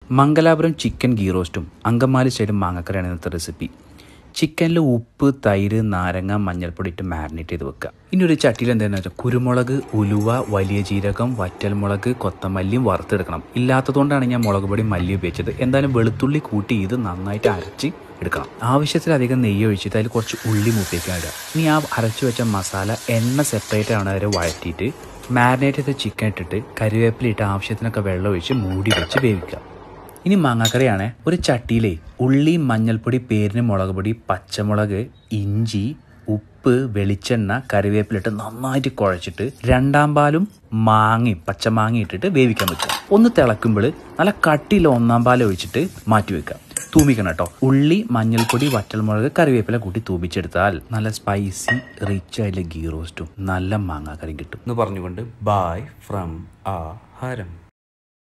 Mangalapuram chicken ghee റോസ്റ്റും അങ്കമാലി സ്റ്റൈലും മാങ്ങക്കറിയാണ് ഇന്നത്തെ റെസിപ്പി ചിക്കനിൽ ഉപ്പ് തൈര് നാരങ്ങ മഞ്ഞൾപ്പൊടി ഇട്ട് മാരിനേറ്റ് ചെയ്ത് വെക്കുക ഇനി ഒരു ചട്ടിയിൽ എന്താണെന്ന് വെച്ചാൽ കുരുമുളക് ഉലുവ വലിയ ജീരകം വറ്റൽമുളക് കൊത്തമല്ലിയും വറുത്തെടുക്കണം ഇല്ലാത്തതുകൊണ്ടാണ് ഞാൻ മുളക് പൊടി മല്ലി ഉപയോഗിച്ചത് എന്തായാലും വെളുത്തുള്ളി കൂട്ടി ഇത് നന്നായിട്ട് അരച്ച് എടുക്കണം ആവശ്യത്തിലധികം നെയ്യ് ഒഴിച്ചിട്ട് അതിൽ കുറച്ച് ഉള്ളി മൂപ്പിക്കാൻ ഇടുക ഇനി ആ അരച്ചു വെച്ച മസാല എണ്ണ സെപ്പറേറ്റ് ആണ് വരെ വഴറ്റിയിട്ട് മാരിനേറ്റ് ചെയ്ത ചിക്കൻ ഇട്ടിട്ട് കരിവേപ്പില ഇട്ട് ആവശ്യത്തിനൊക്കെ വെള്ളം ഒഴിച്ച് മൂടി വെച്ച് വേവിക്കുക ഇനി മാങ്ങാക്കറിയാണ് ഒരു ചട്ടിയിലെ ഉള്ളി മഞ്ഞൾപ്പൊടി പേരിന് മുളക് പൊടി പച്ചമുളക് ഇഞ്ചി ഉപ്പ് വെളിച്ചെണ്ണ കറിവേപ്പിലിട്ട് നന്നായിട്ട് കുഴച്ചിട്ട് രണ്ടാം പാലും മാങ്ങയും പച്ചമാങ്ങ ഇട്ടിട്ട് വേവിക്കാൻ വെക്കുക ഒന്ന് തിളക്കുമ്പോൾ നല്ല കട്ടിയിൽ ഒന്നാം പാൽ ഒഴിച്ചിട്ട് മാറ്റി വെക്കുക തൂമിക്കണം കേട്ടോ ഉള്ളി മഞ്ഞൾപ്പൊടി വറ്റൽമുളക് കറിവേപ്പില കൂട്ടി തൂമിച്ചെടുത്താൽ നല്ല സ്പൈസി റിച്ച് ആയിട്ടുള്ള ഗീ റോസ്റ്റും നല്ല മാങ്ങാക്കറിയും കിട്ടും എന്ന് പറഞ്ഞുകൊണ്ട് ബായ് ഫ്രം ആ ഹരം